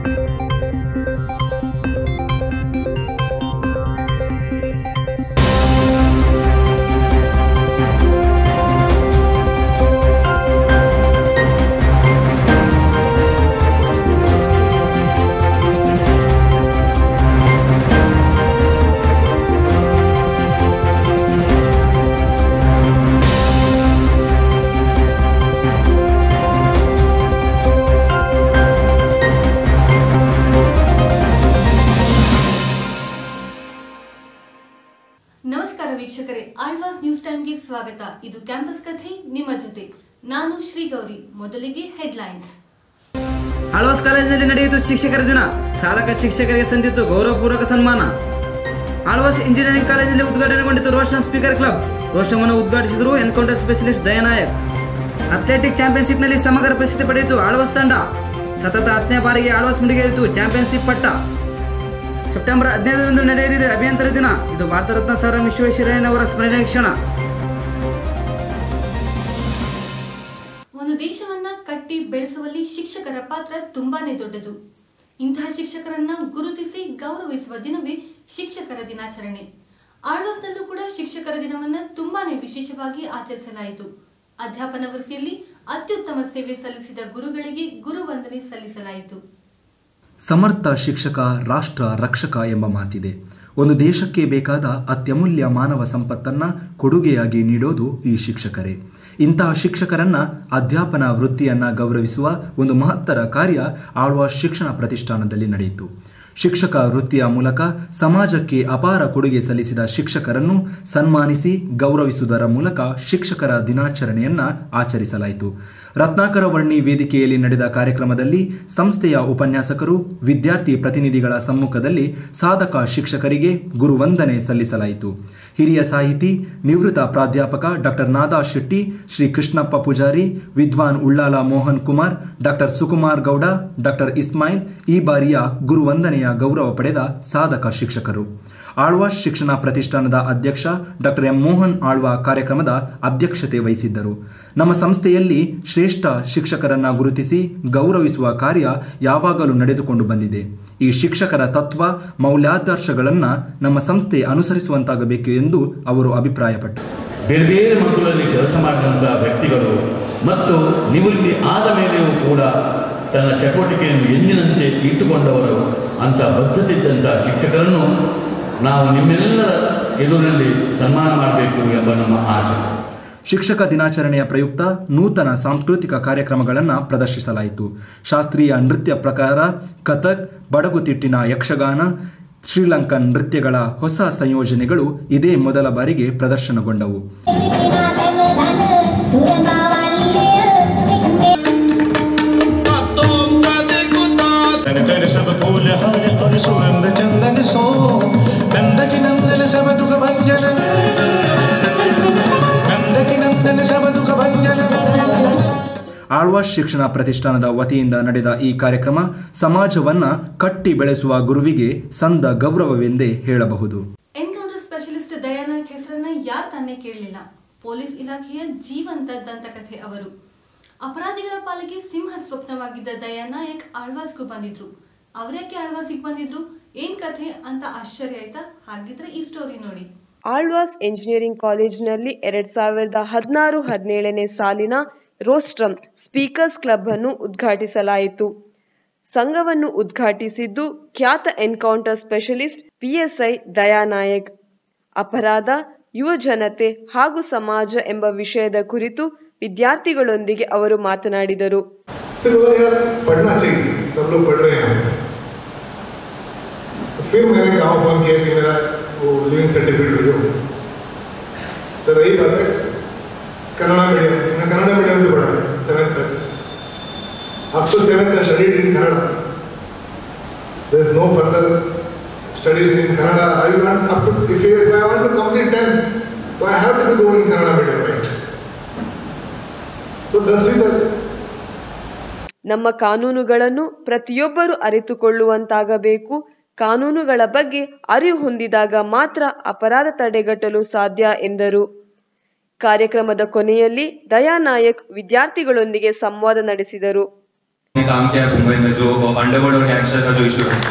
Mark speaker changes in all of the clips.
Speaker 1: ನಮಸ್ಕಾರ ವೀಕ್ಷಕರೇ ಆಳ್ವಾಸ್ ನ್ಯೂಸ್ ಟೈಮ್ಗೆ ಸ್ವಾಗತ ಇದು ಕ್ಯಾಂಪಸ್ ಕಥೆ ನಿಮ್ಮ ಜೊತೆ ನಾನು ಶ್ರೀಗೌರಿ ಮೊದಲಿಗೆ ಹೆಡ್ಲೈನ್ಸ್
Speaker 2: ಆಳ್ವಾಸ್ ಕಾಲೇಜಿನಲ್ಲಿ ನಡೆಯಿತು ಶಿಕ್ಷಕರ ದಿನ ಸಾಧಕ ಶಿಕ್ಷಕರಿಗೆ ಸಂದಿತ್ತು ಗೌರವಪೂರ್ವಕ ಸನ್ಮಾನ ಆಳ್ವಾಸ್ ಇಂಜಿನಿಯರಿಂಗ್ ಕಾಲೇಜಿನಲ್ಲಿ ಉದ್ಘಾಟನೆಗೊಂಡಿತು ರೋಷನ್ ಸ್ಪೀಕರ್ ಕ್ಲಬ್ ರೋಷವನ್ನು ಉದ್ಘಾಟಿಸಿದರು ಎನ್ಕೌಂಟರ್ ಸ್ಪೆಷಲಿಸ್ಟ್ ದಯಾನಾಯಕ್ ಅಥ್ಲೆಟಿಕ್ ಚಾಂಪಿಯನ್ಶಿಪ್ನಲ್ಲಿ ಸಮಗ್ರ ಪ್ರಸಿದ್ಧಿ ಪಡೆಯಿತು ಆಳ್ವಾಸ್ ತಂಡ ಸತತ ಹತ್ತನೇ ಬಾರಿಗೆ ಆಳ್ವಾಸ್ ಮುಡಿಗೇರಿತು ಚಾಂಪಿಯನ್ಶಿಪ್ ಪಟ್ಟ ಸೆಪ್ಟೆಂಬರ್ ಹದಿನೈದರಂದು ನಡೆಯಲಿದೆ ಅಭಿಯಂತರ ದಿನ ಇದು ಭಾರತ ರತ್ನ ಸರ್ ಎಂ ವಿಶ್ವೇಶ್ವರಯ್ಯನವರ ಸ್ಮರಣೆ ಕ್ಷಣ
Speaker 1: ಒಂದು ದೇಶವನ್ನ ಕಟ್ಟಿ ಬೆಳೆಸುವಲ್ಲಿ ಶಿಕ್ಷಕರ ಪಾತ್ರ ತುಂಬಾನೇ ದೊಡ್ಡದು ಇಂತಹ ಶಿಕ್ಷಕರನ್ನ ಗುರುತಿಸಿ ಗೌರವಿಸುವ ದಿನವೇ ಶಿಕ್ಷಕರ ದಿನಾಚರಣೆ ಆಳ್ವಾಸ್ನಲ್ಲೂ ಕೂಡ ಶಿಕ್ಷಕರ ದಿನವನ್ನ ತುಂಬಾನೇ ವಿಶೇಷವಾಗಿ ಆಚರಿಸಲಾಯಿತು ಅಧ್ಯಾಪನ ವೃತ್ತಿಯಲ್ಲಿ ಅತ್ಯುತ್ತಮ ಸೇವೆ ಸಲ್ಲಿಸಿದ ಗುರುಗಳಿಗೆ ಗುರುವಂದನೆ ಸಲ್ಲಿಸಲಾಯಿತು
Speaker 3: ಸಮರ್ಥ ಶಿಕ್ಷಕ ರಾಷ್ಟ್ರ ರಕ್ಷಕ ಎಂಬ ಮಾತಿದೆ ಒಂದು ದೇಶಕ್ಕೆ ಬೇಕಾದ ಅತ್ಯಮೂಲ್ಯ ಮಾನವ ಸಂಪತ್ತನ್ನ ಕೊಡುಗೆಯಾಗಿ ನೀಡೋದು ಈ ಶಿಕ್ಷಕರೇ ಇಂತಹ ಶಿಕ್ಷಕರನ್ನ ಅಧ್ಯಾಪನ ವೃತ್ತಿಯನ್ನ ಗೌರವಿಸುವ ಒಂದು ಮಹತ್ತರ ಕಾರ್ಯ ಆಳ್ವಾಸ್ ಶಿಕ್ಷಣ ಪ್ರತಿಷ್ಠಾನದಲ್ಲಿ ನಡೆಯಿತು ಶಿಕ್ಷಕ ವೃತ್ತಿಯ ಮೂಲಕ ಸಮಾಜಕ್ಕೆ ಅಪಾರ ಕೊಡುಗೆ ಸಲ್ಲಿಸಿದ ಶಿಕ್ಷಕರನ್ನು ಸನ್ಮಾನಿಸಿ ಗೌರವಿಸುವುದರ ಮೂಲಕ ಶಿಕ್ಷಕರ ದಿನಾಚರಣೆಯನ್ನ ಆಚರಿಸಲಾಯಿತು ರತ್ನಾಕರ ವರ್ಣಿ ವೇದಿಕೆಯಲ್ಲಿ ನಡೆದ ಕಾರ್ಯಕ್ರಮದಲ್ಲಿ ಸಂಸ್ಥೆಯ ಉಪನ್ಯಾಸಕರು ವಿದ್ಯಾರ್ಥಿ ಪ್ರತಿನಿಧಿಗಳ ಸಮ್ಮುಖದಲ್ಲಿ ಸಾಧಕ ಶಿಕ್ಷಕರಿಗೆ ಗುರುವಂದನೆ ಸಲ್ಲಿಸಲಾಯಿತು ಹಿರಿಯ ಸಾಹಿತಿ ನಿವೃತ್ತ ಪ್ರಾಧ್ಯಾಪಕ ಡಾಕ್ಟರ್ ನಾದಾ ಶೆಟ್ಟಿ ಶ್ರೀ ಕೃಷ್ಣಪ್ಪ ಪೂಜಾರಿ ವಿದ್ವಾನ್ ಉಳ್ಳಾಲ ಮೋಹನ್ ಕುಮಾರ್ ಡಾಕ್ಟರ್ ಸುಕುಮಾರ್ ಗೌಡ ಡಾಕ್ಟರ್ ಇಸ್ಮಾಯಿಲ್ ಈ ಬಾರಿಯ ಗುರುವಂದನೆಯ ಗೌರವ ಪಡೆದ ಸಾಧಕ ಶಿಕ್ಷಕರು ಆಳ್ವಾಸ್ ಶಿಕ್ಷಣ ಪ್ರತಿಷ್ಠಾನದ ಅಧ್ಯಕ್ಷ ಡಾಕ್ಟರ್ ಎಂ ಮೋಹನ್ ಆಳ್ವ ಕಾರ್ಯಕ್ರಮದ ಅಧ್ಯಕ್ಷತೆ ವಹಿಸಿದ್ದರು ನಮ್ಮ ಸಂಸ್ಥೆಯಲ್ಲಿ ಶ್ರೇಷ್ಠ ಶಿಕ್ಷಕರನ್ನ ಗುರುತಿಸಿ ಗೌರವಿಸುವ ಕಾರ್ಯ ಯಾವಾಗಲೂ ನಡೆದುಕೊಂಡು ಬಂದಿದೆ ಈ ಶಿಕ್ಷಕರ ತತ್ವ ಮೌಲ್ಯಾದರ್ಶಗಳನ್ನ ನಮ್ಮ ಸಂಸ್ಥೆ ಅನುಸರಿಸುವಂತಾಗಬೇಕು ಎಂದು ಅವರು ಅಭಿಪ್ರಾಯಪಟ್ಟರು
Speaker 4: ಬೇರೆ ಬೇರೆ ಮಕ್ಕಳಲ್ಲಿ ಕೆಲಸ ಮಾಡಿದಂಥ ವ್ಯಕ್ತಿಗಳು ಮತ್ತು ನಿವೃತ್ತಿ ಆದ ಮೇಲೆಯೂ ಕೂಡ ತನ್ನ ಚಟುವಟಿಕೆಯನ್ನು ಎಂದಿನಂತೆ ಇಟ್ಟುಕೊಂಡವರು ಅಂಥ ಬದ್ಧತೆ ಇದ್ದಂಥ ಶಿಕ್ಷಕರನ್ನು ನಾವು ನಿಮ್ಮೆಲ್ಲರ ಎದುರಿನಲ್ಲಿ ಸನ್ಮಾನ ಮಾಡಬೇಕು ಎಂಬ ನಮ್ಮ ಆಸೆ
Speaker 3: ಶಿಕ್ಷಕ ದಿನಾಚರಣೆಯ ಪ್ರಯುಕ್ತ ನೂತನ ಸಾಂಸ್ಕೃತಿಕ ಕಾರ್ಯಕ್ರಮಗಳನ್ನು ಪ್ರದರ್ಶಿಸಲಾಯಿತು ಶಾಸ್ತ್ರೀಯ ನೃತ್ಯ ಪ್ರಕಾರ ಕಥಕ್ ಬಡಗುತಿಟ್ಟಿನ ಯಕ್ಷಗಾನ ಶ್ರೀಲಂಕನ್ ನೃತ್ಯಗಳ ಹೊಸ ಸಂಯೋಜನೆಗಳು ಇದೇ ಮೊದಲ ಬಾರಿಗೆ ಪ್ರದರ್ಶನಗೊಂಡವು
Speaker 5: तन कर सब फूल हर और सुगंध चंदन सो नंदकी नंदन सब दुख भंजन नंदकी नंदन सब दुख भंजन
Speaker 3: ಆಳ್ವಾಸ್ ಶಿಕ್ಷಣ ಪ್ರತಿಷ್ಠಾನದ ವತಿಯಿಂದ ನಡೆದ ಈ ಕಾರ್ಯಕ್ರಮ ಸಮಾಜವನ್ನ ಕಟ್ಟಿ ಬೆಳೆಸುವ ಗುರುವಿಗೆ ಸಂದ ಗೌರವವೆಂದೇ ಹೇಳಬಹುದು
Speaker 1: ಎನ್ಕೌಂಟರ್ ಸ್ಪೆಷಲಿಸ್ಟ್ ದಯಾನಾಯಕ್ ಹೆಸರನ್ನ ಯಾರ್ ತಾನೇ ಕೇಳಲಿಲ್ಲ ಪೊಲೀಸ್ ಇಲಾಖೆಯ ಜೀವಂತ ದಂತಕಥೆ ಅವರು ಅಪರಾಧಿಗಳ ಪಾಲಿಗೆ ಸಿಂಹ ಸ್ವಪ್ನವಾಗಿದ್ದ ದಯಾನಾಯಕ್ ಆಳ್ವಾಸ್ಗೂ ಬಂದಿದ್ರು ಅವ್ರ್ಯಾಕೆ ಆಳ್ವಾಸಿಗೆ ಬಂದಿದ್ರು ಏನ್ ಕಥೆ ಅಂತ ಆಶ್ಚರ್ಯ ಆಯ್ತಾ ಹಾಗಿದ್ರೆ ಈ ಸ್ಟೋರಿ ನೋಡಿ
Speaker 6: ಆಳ್ವಾಸ್ ಎಂಜಿನಿಯರಿಂಗ್ ಕಾಲೇಜಿನಲ್ಲಿ ಎರಡ್ ಸಾವಿರದ ಹದಿನಾರು ಹದಿನೇಳನೇ ಸಾಲಿನ ರೋಸ್ಟ್ರಮ್ ಸ್ಪೀಕರ್ಸ್ ಕ್ಲಬ್ ಅನ್ನು ಉದ್ಘಾಟಿಸಲಾಯಿತು ಸಂಘವನ್ನು ಉದ್ಘಾಟಿಸಿದ್ದು ಖ್ಯಾತ ಎನ್ಕೌಂಟರ್ ಸ್ಪೆಷಲಿಸ್ಟ್ ಪಿಎಸ್ಐ ದಯಾನಾಯಕ್ ಅಪರಾಧ ಯುವ ಜನತೆ ಹಾಗೂ ಸಮಾಜ ಎಂಬ ವಿಷಯದ ಕುರಿತು ವಿದ್ಯಾರ್ಥಿಗಳೊಂದಿಗೆ ಅವರು ಮಾತನಾಡಿದರು
Speaker 7: फिर बोला यार पढ़ना चाहिए सब लोग पढ़ रहे हैं तो फिर मैंने गाँव फोन किया कि मेरा वो लिविंग सर्टिफिकेट भेजो तो रही बात है कन्नड़ा मीडियम मैं कन्नड़ा मीडियम से पढ़ा है सेवेंथ तक up to seventh I studied in Kannada. There is no further studies in Kannada. I want up to if, you, if I want to complete 10th, so I have to be going in Kannada medium, right? So thus is the
Speaker 6: ನಮ್ಮ ಕಾನೂನುಗಳನ್ನು ಪ್ರತಿಯೊಬ್ಬರು ಅರಿತುಕೊಳ್ಳುವಂತಾಗಬೇಕು ಕಾನೂನುಗಳ ಬಗ್ಗೆ ಅರಿವು ಹೊಂದಿದಾಗ ಮಾತ್ರ ಅಪರಾಧ ತಡೆಗಟ್ಟಲು ಸಾಧ್ಯ ಎಂದರು ಕಾರ್ಯಕ್ರಮದ ಕೊನೆಯಲ್ಲಿ ದಯಾನಾಯಕ್ ವಿದ್ಯಾರ್ಥಿಗಳೊಂದಿಗೆ ಸಂವಾದ ನಡೆಸಿದರು
Speaker 8: ने काम किया है मुंबई में जो अंडरवर्ल्ड और गैंगस्टर का जो इशू है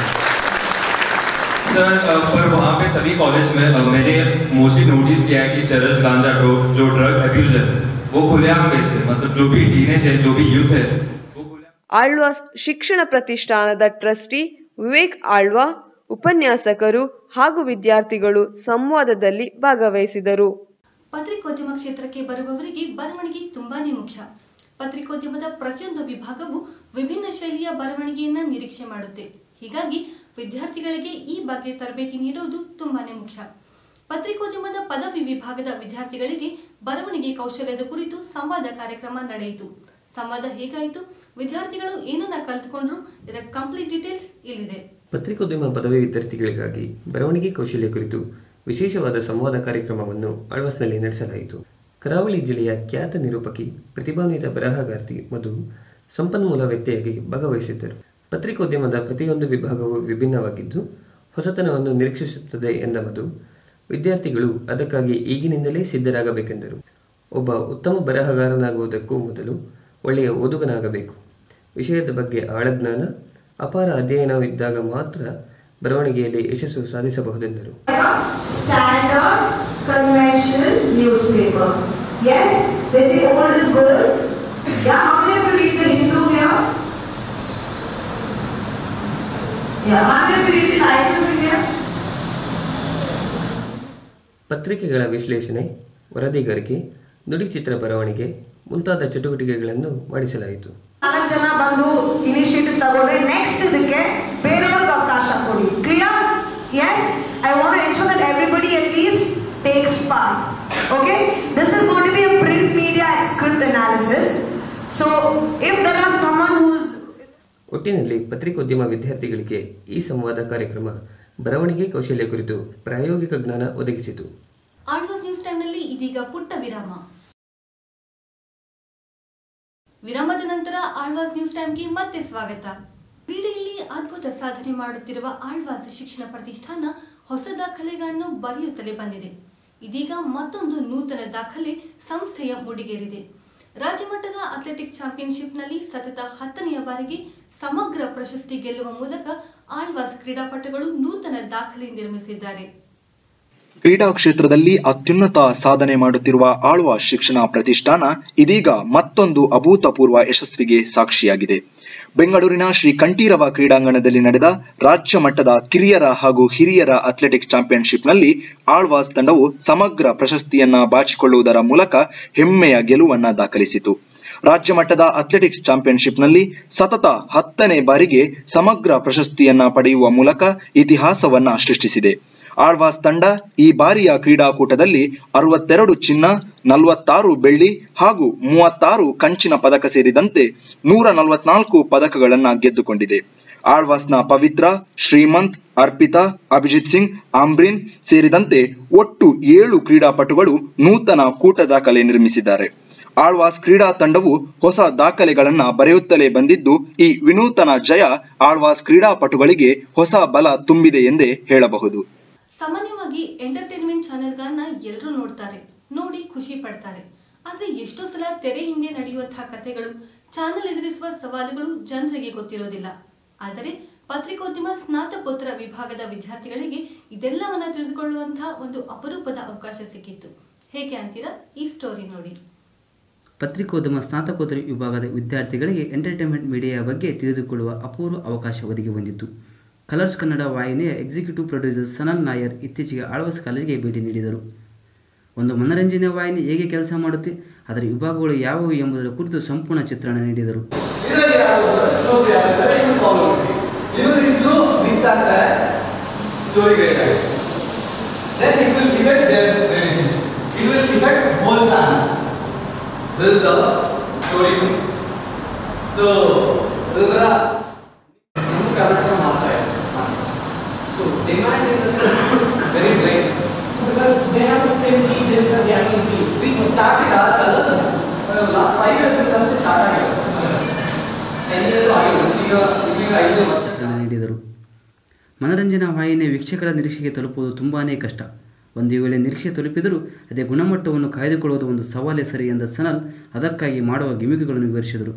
Speaker 8: सर अ, पर वहाँ पे सभी कॉलेज में अ, मैंने मोस्टली नोटिस किया है कि चरस गांजा जो जो ड्रग अब्यूज है वो खुलेआम बेचते हैं मतलब जो भी टीनेज है जो भी यूथ है वो खुलेआम
Speaker 6: ಆಳ್ವಾಸ್ ಶಿಕ್ಷಣ ಪ್ರತಿಷ್ಠಾನದ ಟ್ರಸ್ಟಿ ವಿವೇಕ್ ಆಳ್ವಾ ಉಪನ್ಯಾಸಕರು ಹಾಗೂ ವಿದ್ಯಾರ್ಥಿಗಳು ಸಂವಾದದಲ್ಲಿ ಭಾಗವಹಿಸಿದರು
Speaker 1: ಪತ್ರಿಕೋದ್ಯಮ ಕ್ಷೇತ್ರಕ್ಕೆ ಬರುವವರಿಗೆ ಬರವಣಿಗೆ ತುಂಬಾನೇ ಮುಖ್ಯ ಪತ್ರಿಕೋದ್ಯಮದ ಪ್ರತಿಯೊಂದು ವಿಭಾಗವು ವಿಭಿನ್ನ ಶೈಲಿಯ ಬರವಣಿಗೆಯನ್ನ ನಿರೀಕ್ಷೆ ಮಾಡುತ್ತೆ ಹೀಗಾಗಿ ವಿದ್ಯಾರ್ಥಿಗಳಿಗೆ ಈ ಬಗ್ಗೆ ತರಬೇತಿ ನೀಡುವುದು ತುಂಬಾನೇ ಮುಖ್ಯ ಪತ್ರಿಕೋದ್ಯಮದ ಪದವಿ ವಿಭಾಗದ ವಿದ್ಯಾರ್ಥಿಗಳಿಗೆ ಬರವಣಿಗೆ ಕೌಶಲ್ಯದ ಕುರಿತು ಸಂವಾದ ಕಾರ್ಯಕ್ರಮ ನಡೆಯಿತು ಸಂವಾದ ಹೇಗಾಯಿತು ವಿದ್ಯಾರ್ಥಿಗಳು ಏನನ್ನ ಕಲಿತುಕೊಂಡ್ರು ಇದರ ಕಂಪ್ಲೀಟ್ ಡೀಟೇಲ್ಸ್ ಇಲ್ಲಿದೆ
Speaker 9: ಪತ್ರಿಕೋದ್ಯಮ ಪದವಿ ವಿದ್ಯಾರ್ಥಿಗಳಿಗಾಗಿ ಬರವಣಿಗೆ ಕೌಶಲ್ಯ ಕುರಿತು ವಿಶೇಷವಾದ ಸಂವಾದ ಕಾರ್ಯಕ್ರಮವನ್ನು ಆಳ್ವಾಸ್ನಲ್ಲಿ ನಡೆಸಲಾಯಿತು ಕರಾವಳಿ ಜಿಲ್ಲೆಯ ಖ್ಯಾತ ನಿರೂಪಕಿ ಪ್ರತಿಭಾನ್ವಿತ ಬರಹಗಾರ್ತಿ ಮಧು ಸಂಪನ್ಮೂಲ ವ್ಯಕ್ತಿಯಾಗಿ ಭಾಗವಹಿಸಿದ್ದರು ಪತ್ರಿಕೋದ್ಯಮದ ಪ್ರತಿಯೊಂದು ವಿಭಾಗವು ವಿಭಿನ್ನವಾಗಿದ್ದು ಹೊಸತನವನ್ನು ನಿರೀಕ್ಷಿಸುತ್ತದೆ ಎಂದ ಮಧು ವಿದ್ಯಾರ್ಥಿಗಳು ಅದಕ್ಕಾಗಿ ಈಗಿನಿಂದಲೇ ಸಿದ್ಧರಾಗಬೇಕೆಂದರು ಒಬ್ಬ ಉತ್ತಮ ಬರಹಗಾರನಾಗುವುದಕ್ಕೂ ಮೊದಲು ಒಳ್ಳೆಯ ಓದುಗನಾಗಬೇಕು ವಿಷಯದ ಬಗ್ಗೆ ಆಳಜ್ಞಾನ ಅಪಾರ ಅಧ್ಯಯನವಿದ್ದಾಗ ಮಾತ್ರ ಬರವಣಿಗೆಯಲ್ಲಿ ಯಶಸ್ಸು ಸಾಧಿಸಬಹುದೆಂದರು
Speaker 10: standard conventional newspaper. Yes, they say old is good. Yeah, how many of you read the Hindu here? Yeah, how many of you read the Times of India?
Speaker 9: ಪತ್ರಿಕೆಗಳ ವಿಶ್ಲೇಷಣೆ ವರದಿಗಾರಿಕೆ ನುಡಿಚಿತ್ರ ಬರವಣಿಗೆ ಮುಂತಾದ ಚಟುವಟಿಕೆಗಳನ್ನು ಮಾಡಿಸಲಾಯಿತು
Speaker 10: ನಾಲ್ಕು ಜನ ಬಂದು ಇನಿಷಿಯೇಟಿವ್ ತಗೊಂಡ್ರೆ ನೆಕ್ಸ್ಟ್ ಇದಕ್ಕೆ ಬೇರೆಯವ್ರಿಗೆ ಅವಕಾಶ ಕೊಡಿ clear yes I want ensure that everybody at least takes part okay this is got be a print media script analysis so if there are someone who's
Speaker 9: ಒಟ್ಟಿನಲ್ಲಿ ಪತ್ರಿಕೋದ್ಯಮ ವಿದ್ಯಾರ್ಥಿಗಳಿಗೆ ಈ ಸಂವಾದ ಕಾರ್ಯಕ್ರಮ ಬರವಣಿಗೆ ಕೌಶಲ್ಯ ಕುರಿತು ಪ್ರಾಯೋಗಿಕ ಜ್ಞಾನ ಒದಗಿಸಿತು
Speaker 1: ಆಳ್ವಾಸ್ ನ್ಯೂಸ್ ಟೈಮ್ನಲ್ಲಿ ಇದೀಗ ಪುಟ್ಟ ವಿರಾಮ ವಿರಾಮದ ನಂತರ ಆಳ್ವಾಸ್ ನ್ಯೂಸ್ ಟೈಮ್ಗೆ ಮತ್ತೆ ಸ್ವಾಗತ ಕ್ರೀಡೆಯಲ್ಲಿ ಅದ್ಭುತ ಸಾಧನೆ ಮಾಡುತ್ತಿರುವ ಆಳ್ವಾಸ್ ಶಿಕ್ಷಣ ಪ್ರತಿಷ್ಠಾನ ಹೊಸ ದಾಖಲೆಗಳನ್ನು ಬರೆಯುತ್ತಲೇ ಬಂದಿದೆ ಇದೀಗ ಮತ್ತೊಂದು ನೂತನ ದಾಖಲೆ ಸಂಸ್ಥೆಯ ಮುಡಿಗೇರಿದೆ ರಾಜ್ಯಮಟ್ಟದ ಅಥ್ಲೆಟಿಕ್ ಚಾಂಪಿಯನ್ಶಿಪ್ನಲ್ಲಿ ಸತತ ಹತ್ತನೆಯ ಬಾರಿಗೆ ಸಮಗ್ರ ಪ್ರಶಸ್ತಿ ಗೆಲ್ಲುವ ಮೂಲಕ ಆಳ್ವಾಸ್ ಕ್ರೀಡಾಪಟುಗಳು ನೂತನ ದಾಖಲೆ ನಿರ್ಮಿಸಿದ್ದಾರೆ
Speaker 3: ಕ್ರೀಡಾ ಕ್ಷೇತ್ರದಲ್ಲಿ ಅತ್ಯುನ್ನತ ಸಾಧನೆ ಮಾಡುತ್ತಿರುವ ಆಳ್ವ ಶಿಕ್ಷಣ ಪ್ರತಿಷ್ಠಾನ ಇದೀಗ ಮತ್ತೊಂದು ಅಭೂತಪೂರ್ವ ಯಶಸ್ವಿಗೆ ಸಾಕ್ಷಿಯಾಗಿದೆ ಬೆಂಗಳೂರಿನ ಶ್ರೀ ಕಂಠೀರವ ಕ್ರೀಡಾಂಗಣದಲ್ಲಿ ನಡೆದ ರಾಜ್ಯ ಮಟ್ಟದ ಕಿರಿಯರ ಹಾಗೂ ಹಿರಿಯರ ಅಥ್ಲೆಟಿಕ್ಸ್ ಚಾಂಪಿಯನ್ಶಿಪ್ನಲ್ಲಿ ಆಳ್ವಾಸ್ ತಂಡವು ಸಮಗ್ರ ಪ್ರಶಸ್ತಿಯನ್ನ ಬಾಚಿಕೊಳ್ಳುವುದರ ಮೂಲಕ ಹೆಮ್ಮೆಯ ಗೆಲುವನ್ನ ದಾಖಲಿಸಿತು ರಾಜ್ಯ ಮಟ್ಟದ ಅಥ್ಲೆಟಿಕ್ಸ್ ಚಾಂಪಿಯನ್ಶಿಪ್ನಲ್ಲಿ ಸತತ ಹತ್ತನೇ ಬಾರಿಗೆ ಸಮಗ್ರ ಪ್ರಶಸ್ತಿಯನ್ನ ಪಡೆಯುವ ಮೂಲಕ ಇತಿಹಾಸವನ್ನ ಸೃಷ್ಟಿಸಿದೆ ಆಳ್ವಾಸ್ ತಂಡ ಈ ಬಾರಿಯ ಕ್ರೀಡಾಕೂಟದಲ್ಲಿ ಅರವತ್ತೆರಡು ಚಿನ್ನ ನಲವತ್ತಾರು ಬೆಳ್ಳಿ ಹಾಗೂ ಮೂವತ್ತಾರು ಕಂಚಿನ ಪದಕ ಸೇರಿದಂತೆ ನೂರ ನಲವತ್ನಾಲ್ಕು ಪದಕಗಳನ್ನ ಗೆದ್ದುಕೊಂಡಿದೆ ಆಳ್ವಾಸ್ನ ಪವಿತ್ರ ಶ್ರೀಮಂತ್ ಅರ್ಪಿತಾ ಅಭಿಜಿತ್ ಸಿಂಗ್ ಆಮ್ರಿನ್ ಸೇರಿದಂತೆ ಒಟ್ಟು ಏಳು ಕ್ರೀಡಾಪಟುಗಳು ನೂತನ ಕೂಟ ದಾಖಲೆ ನಿರ್ಮಿಸಿದ್ದಾರೆ ಆಳ್ವಾಸ್ ಕ್ರೀಡಾ ತಂಡವು ಹೊಸ ದಾಖಲೆಗಳನ್ನ ಬರೆಯುತ್ತಲೇ ಬಂದಿದ್ದು ಈ ವಿನೂತನ ಜಯ ಆಳ್ವಾಸ್ ಕ್ರೀಡಾಪಟುಗಳಿಗೆ ಹೊಸ ಬಲ ತುಂಬಿದೆ ಎಂದೇ ಹೇಳಬಹುದು
Speaker 1: ಸಾಮಾನ್ಯವಾಗಿ ಎಂಟರ್ಟೈನ್ಮೆಂಟ್ ಚಾನೆಲ್ಗಳನ್ನ ಎಲ್ಲರೂ ನೋಡ್ತಾರೆ ನೋಡಿ ಖುಷಿ ಪಡ್ತಾರೆ ಆದ್ರೆ ಎಷ್ಟೋ ಸಲ ತೆರೆ ಹಿಂದೆ ನಡೆಯುವಂತಹ ಕಥೆಗಳು ಚಾನೆಲ್ ಎದುರಿಸುವ ಸವಾಲುಗಳು ಜನರಿಗೆ ಗೊತ್ತಿರೋದಿಲ್ಲ ಆದರೆ ಪತ್ರಿಕೋದ್ಯಮ ಸ್ನಾತಕೋತ್ತರ ವಿಭಾಗದ ವಿದ್ಯಾರ್ಥಿಗಳಿಗೆ ಇದೆಲ್ಲವನ್ನ ತಿಳಿದುಕೊಳ್ಳುವಂತಹ ಒಂದು ಅಪರೂಪದ ಅವಕಾಶ ಸಿಕ್ಕಿತ್ತು ಹೇಗೆ ಅಂತೀರಾ ಈ ಸ್ಟೋರಿ ನೋಡಿ
Speaker 2: ಪತ್ರಿಕೋದ್ಯಮ ಸ್ನಾತಕೋತ್ತರ ವಿಭಾಗದ ವಿದ್ಯಾರ್ಥಿಗಳಿಗೆ ಎಂಟರ್ಟೈನ್ಮೆಂಟ್ ಮೀಡಿಯಾ ಬಗ್ಗೆ ತಿಳಿದುಕೊಳ್ಳುವ ಅಪೂರ್ವ ಅವಕಾಶ ಒದಗಿ ಬಂದಿತ್ತು ಕಲರ್ಸ್ ಕನ್ನಡ ವಾಹಿನಿಯ ಎಕ್ಸಿಕ್ಯೂಟಿವ್ ಪ್ರೊಡ್ಯೂಸರ್ ಸನಲ್ ನಾಯರ್ ಇತ್ತೀಚೆಗೆ ಆಳ್ವಾಸ್ ಕಾಲೇಜಿಗೆ ಭೇಟಿ ನೀಡಿದರು ಒಂದು ಮನರಂಜನೆ ವಾಹಿನಿ ಹೇಗೆ ಕೆಲಸ ಮಾಡುತ್ತೆ ಅದರ ವಿಭಾಗಗಳು ಯಾವುವು ಎಂಬುದರ ಕುರಿತು ಸಂಪೂರ್ಣ ಚಿತ್ರಣ ನೀಡಿದರು
Speaker 11: ಇವರಿಬ್ರು ಮಿಕ್ಸ್ ಆಗ್ತಾರೆ ಸ್ಟೋರಿ ಕ್ರಿಯೇಟ್ ಆಗುತ್ತೆ then it will effect their relationship it will effect whole family this is our story mix so ಇದರ ಕರ್ನಾಟಕ ಮಾತ್ರ so demand in the very like because they have the same season and they have to feel. We started our colors uh, last five years industry start ಆಗಿದೆ ten years ಆಗಿದೆ ಈಗ ಈಗ ಐದು ವರ್ಷ
Speaker 2: ಚಿತ್ರಣ ನೀಡಿದರು ಮನರಂಜನಾ ವಾಹಿನಿಯ ವೀಕ್ಷಕರ ನಿರೀಕ್ಷೆಗೆ ತಲುಪುವುದು ತುಂಬಾ ಕಷ್ಟ ಒಂದು ವೇಳೆ ನಿರೀಕ್ಷೆ ತಲುಪಿದರೂ ಅದೇ ಗುಣಮಟ್ಟವನ್ನು ಕಾಯ್ದುಕೊಳ್ಳುವುದು ಒಂದು ಸವಾಲೇ ಸರಿ ಎಂದ ಸನಲ್ ಅದಕ್ಕಾಗಿ ಮಾಡುವ ಗಿಮಿಕುಗಳನ್ನು ವಿವರಿಸಿದರು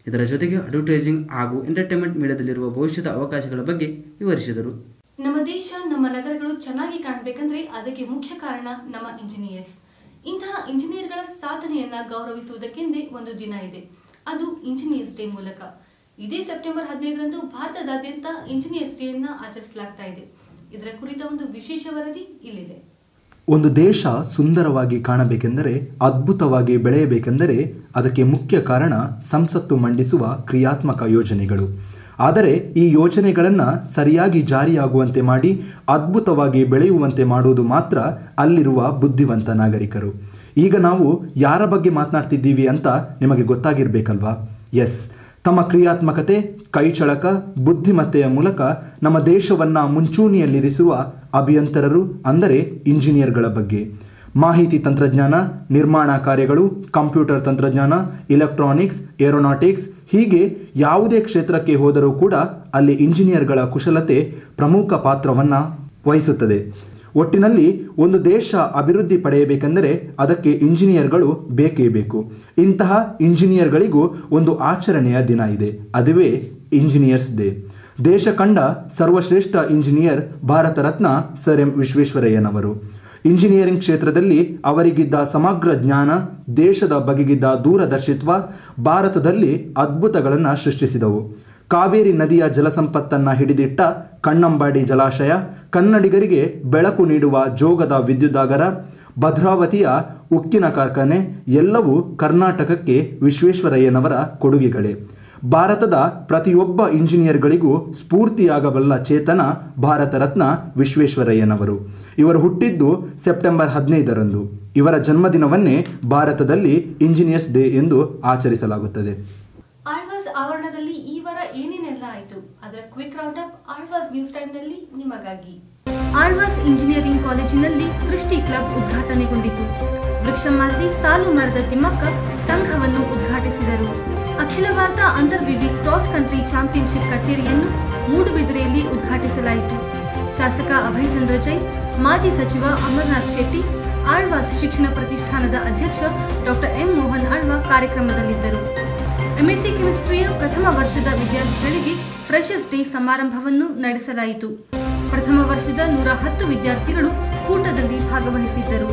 Speaker 2: ಇದರ ಜೊತೆಗೆ ಅಡ್ವರ್ಟೈಸಿಂಗ್ ಹಾಗೂ ಎಂಟರ್ಟೈನ್ಮೆಂಟ್ ಮೀಡಿಯಾದಲ್ಲಿರುವ ಭವಿಷ್ಯದ ಅವಕಾಶಗಳ ಬಗ್ಗೆ ವಿವರಿಸಿದರು
Speaker 1: ನಮ್ಮ ದೇಶ ನಮ್ಮ ನಗರಗಳು ಚೆನ್ನಾಗಿ ಕಾಣಬೇಕಂದ್ರೆ ಅದಕ್ಕೆ ಮುಖ್ಯ ಕಾರಣ ನಮ್ಮ ಇಂಜಿನಿಯರ್ಸ್ ಇಂತಹ ಇಂಜಿನಿಯರ್ಗಳ ಸಾಧನೆಯನ್ನ ಗೌರವಿಸುವುದಕ್ಕೆಂದೇ ಒಂದು ದಿನ ಇದೆ ಅದು ಇಂಜಿನಿಯರ್ಸ್ ಡೇ ಮೂಲಕ ಇದೇ ಸೆಪ್ಟೆಂಬರ್ ಹದಿನೈದರಂದು ಭಾರತದಾದ್ಯಂತ ಇಂಜಿನಿಯರ್ಸ್ ಡೇಯನ್ನ ಆಚರಿಸಲಾಗ್ತಾ ಇದೆ ಇದರ ಕುರಿತ ಒಂದು ವಿಶೇಷ ವರದಿ ಇಲ್ಲಿದೆ
Speaker 3: ಒಂದು ದೇಶ ಸುಂದರವಾಗಿ ಕಾಣಬೇಕೆಂದರೆ ಅದ್ಭುತವಾಗಿ ಬೆಳೆಯಬೇಕೆಂದರೆ ಅದಕ್ಕೆ ಮುಖ್ಯ ಕಾರಣ ಸಂಸತ್ತು ಮಂಡಿಸುವ ಕ್ರಿಯಾತ್ಮಕ ಯೋಜನೆಗಳು ಆದರೆ ಈ ಯೋಜನೆಗಳನ್ನು ಸರಿಯಾಗಿ ಜಾರಿಯಾಗುವಂತೆ ಮಾಡಿ ಅದ್ಭುತವಾಗಿ ಬೆಳೆಯುವಂತೆ ಮಾಡುವುದು ಮಾತ್ರ ಅಲ್ಲಿರುವ ಬುದ್ಧಿವಂತ ನಾಗರಿಕರು ಈಗ ನಾವು ಯಾರ ಬಗ್ಗೆ ಮಾತನಾಡ್ತಿದ್ದೀವಿ ಅಂತ ನಿಮಗೆ ಗೊತ್ತಾಗಿರ್ಬೇಕಲ್ವಾ ಎಸ್ ತಮ್ಮ ಕ್ರಿಯಾತ್ಮಕತೆ ಕೈಚಳಕ ಬುದ್ಧಿಮತ್ತೆಯ ಮೂಲಕ ನಮ್ಮ ದೇಶವನ್ನ ಮುಂಚೂಣಿಯಲ್ಲಿರಿಸುವ ಅಭಿಯಂತರರು ಅಂದರೆ ಇಂಜಿನಿಯರ್ಗಳ ಬಗ್ಗೆ ಮಾಹಿತಿ ತಂತ್ರಜ್ಞಾನ ನಿರ್ಮಾಣ ಕಾರ್ಯಗಳು ಕಂಪ್ಯೂಟರ್ ತಂತ್ರಜ್ಞಾನ ಇಲೆಕ್ಟ್ರಾನಿಕ್ಸ್ ಏರೋನಾಟಿಕ್ಸ್ ಹೀಗೆ ಯಾವುದೇ ಕ್ಷೇತ್ರಕ್ಕೆ ಹೋದರೂ ಕೂಡ ಅಲ್ಲಿ ಇಂಜಿನಿಯರ್ಗಳ ಕುಶಲತೆ ಪ್ರಮುಖ ಪಾತ್ರವನ್ನ ವಹಿಸುತ್ತದೆ ಒಟ್ಟಿನಲ್ಲಿ ಒಂದು ದೇಶ ಅಭಿವೃದ್ಧಿ ಪಡೆಯಬೇಕೆಂದರೆ ಅದಕ್ಕೆ ಇಂಜಿನಿಯರ್ಗಳು ಬೇಕೇ ಬೇಕು ಇಂತಹ ಇಂಜಿನಿಯರ್ಗಳಿಗೂ ಒಂದು ಆಚರಣೆಯ ದಿನ ಇದೆ ಅದುವೇ ಇಂಜಿನಿಯರ್ಸ್ ಡೇ ದೇಶ ಕಂಡ ಸರ್ವಶ್ರೇಷ್ಠ engineer Bharat Ratna sir M ವಿಶ್ವೇಶ್ವರಯ್ಯನವರು ಇಂಜಿನಿಯರಿಂಗ್ ಕ್ಷೇತ್ರದಲ್ಲಿ ಅವರಿಗಿದ್ದ ಸಮಗ್ರ ಜ್ಞಾನ ದೇಶದ ಬಗೆಗಿದ್ದ ದೂರದರ್ಶಿತ್ವ ಭಾರತದಲ್ಲಿ ಅದ್ಭುತಗಳನ್ನು ಸೃಷ್ಟಿಸಿದವು ಕಾವೇರಿ ನದಿಯ ಜಲಸಂಪತ್ತನ್ನ ಹಿಡಿದಿಟ್ಟ ಕಣ್ಣಂಬಾಡಿ ಜಲಾಶಯ ಕನ್ನಡಿಗರಿಗೆ ಬೆಳಕು ನೀಡುವ ಜೋಗದ ವಿದ್ಯುದಾಗರ ಭದ್ರಾವತಿಯ ಉಕ್ಕಿನ ಕಾರ್ಖಾನೆ ಎಲ್ಲವೂ ಕರ್ನಾಟಕಕ್ಕೆ ವಿಶ್ವೇಶ್ವರಯ್ಯನವರ ಕೊಡುಗೆಗಳೇ ಭಾರತದ ಪ್ರತಿಯೊಬ್ಬ ಇಂಜಿನಿಯರ್ಗಳಿಗೂ ಸ್ಫೂರ್ತಿಯಾಗಬಲ್ಲ ಚೇತನ ಭಾರತ ರತ್ನ ವಿಶ್ವೇಶ್ವರಯ್ಯನವರು ಇವರು ಹುಟ್ಟಿದ್ದು ಸೆಪ್ಟೆಂಬರ್ ಹದಿನೈದರಂದು ಇವರ ಜನ್ಮದಿನವನ್ನೇ ಭಾರತದಲ್ಲಿ ಇಂಜಿನಿಯರ್ಸ್ ಡೇ ಎಂದು ಆಚರಿಸಲಾಗುತ್ತದೆ
Speaker 1: ಆಳ್ವಾಸ್ ಆವರಣದಲ್ಲಿ ಈ ವಾರ ಏನೇನೆಲ್ಲ ಆಯ್ತು ಅದರ quick round up Alvas news time ನಲ್ಲಿ ನಿಮಗಾಗಿ ಆಳ್ವಾಸ್ ಇಂಜಿನಿಯರಿಂಗ್ ಕಾಲೇಜಿನಲ್ಲಿ ಸೃಷ್ಟಿ ಕ್ಲಬ್ ಉದ್ಘಾಟನೆಗೊಂಡಿತು ವೃಕ್ಷಮಾರ್ತಿ ಸಾಲು ಮರದ ತಿಮ್ಮಕ್ಕ ಸಂಘವನ್ನು ಉದ್ಘಾಟಿಸಿದರು ಅಖಿಲ ಭಾರತ ಅಂತರ್ ವಿವಿ ಕ್ರಾಸ್ ಕಂಟ್ರಿ ಚಾಂಪಿಯನ್ಶಿಪ್ ಕಚೇರಿಯನ್ನು ಮೂಡುಬಿದಿರೆಯಲ್ಲಿ ಉದ್ಘಾಟಿಸಲಾಯಿತು ಶಾಸಕ ಅಭಯ್ ಚಂದ್ರ ಜೈನ್ ಮಾಜಿ ಸಚಿವ ಅಮರ್ನಾಥ್ ಶೆಟ್ಟಿ ಆಳ್ವಾಸ್ ಶಿಕ್ಷಣ ಪ್ರತಿಷ್ಠಾನದ ಅಧ್ಯಕ್ಷ ಡಾಕ್ಟರ್ ಎಂ ಮೋಹನ್ ಆಳ್ವ ಕಾರ್ಯಕ್ರಮದಲ್ಲಿದ್ದರು ಎಂಎಸ್ಸಿ ಕೆಮಿಸ್ಟ್ರಿಯ ಪ್ರಥಮ ವರ್ಷದ ವಿದ್ಯಾರ್ಥಿಗಳಿಗೆ ಫ್ರೆಶರ್ಸ್ ಡೇ ಸಮಾರಂಭವನ್ನು ನಡೆಸಲಾಯಿತು ಪ್ರಥಮ ವರ್ಷದ ನೂರ ಹತ್ತು ವಿದ್ಯಾರ್ಥಿಗಳು ಕೂಟದಲ್ಲಿ ಭಾಗವಹಿಸಿದ್ದರು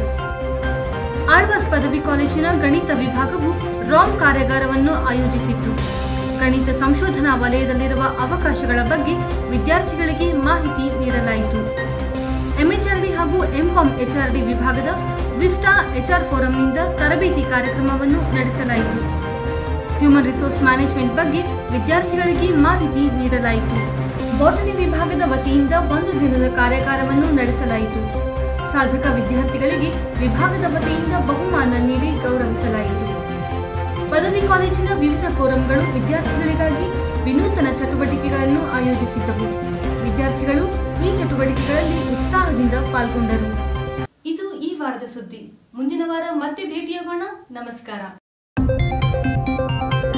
Speaker 1: ಆಳ್ವಾಸ್ ಪದವಿ ಕಾಲೇಜಿನ ಗಣಿತ ವಿಭಾಗವು ರಾಮ್ ಕಾರ್ಯಾಗಾರವನ್ನು ಆಯೋಜಿಸಿತ್ತು ಗಣಿತ ಸಂಶೋಧನಾ ವಲಯದಲ್ಲಿರುವ ಅವಕಾಶಗಳ ಬಗ್ಗೆ ವಿದ್ಯಾರ್ಥಿಗಳಿಗೆ ಮಾಹಿತಿ ನೀಡಲಾಯಿತು ಎಂಎಚ್ಆರ್ಡಿ ಹಾಗೂ ಎಂಕಾಂ ಎಚ್ಆರ್ಡಿ ವಿಭಾಗದ ವಿಸ್ಟಾ ಎಚ್ಆರ್ ಫೋರಂನಿಂದ ತರಬೇತಿ ಕಾರ್ಯಕ್ರಮವನ್ನು ನಡೆಸಲಾಯಿತು ಹ್ಯೂಮನ್ ರಿಸೋರ್ಸ್ ಮ್ಯಾನೇಜ್ಮೆಂಟ್ ಬಗ್ಗೆ ವಿದ್ಯಾರ್ಥಿಗಳಿಗೆ ಮಾಹಿತಿ ನೀಡಲಾಯಿತು ಬಾಟನಿ ವಿಭಾಗದ ವತಿಯಿಂದ ಒಂದು ದಿನದ ಕಾರ್ಯಾಗಾರವನ್ನು ನಡೆಸಲಾಯಿತು ಸಾಧಕ ವಿದ್ಯಾರ್ಥಿಗಳಿಗೆ ವಿಭಾಗದ ವತಿಯಿಂದ ಬಹುಮಾನ ನೀಡಿ ಗೌರವಿಸಲಾಯಿತು ಪದವಿ ಕಾಲೇಜಿನ ವಿವಿಧ ಫೋರಂಗಳು ವಿದ್ಯಾರ್ಥಿಗಳಿಗಾಗಿ ವಿನೂತನ ಚಟುವಟಿಕೆಗಳನ್ನು ಆಯೋಜಿಸಿದ್ದವು ವಿದ್ಯಾರ್ಥಿಗಳು ಈ ಚಟುವಟಿಕೆಗಳಲ್ಲಿ ಉತ್ಸಾಹದಿಂದ ಪಾಲ್ಗೊಂಡರು ಇದು ಈ ವಾರದ ಸುದ್ದಿ ಮುಂದಿನ ವಾರ ಮತ್ತೆ ಭೇಟಿಯಾಗೋಣ ನಮಸ್ಕಾರ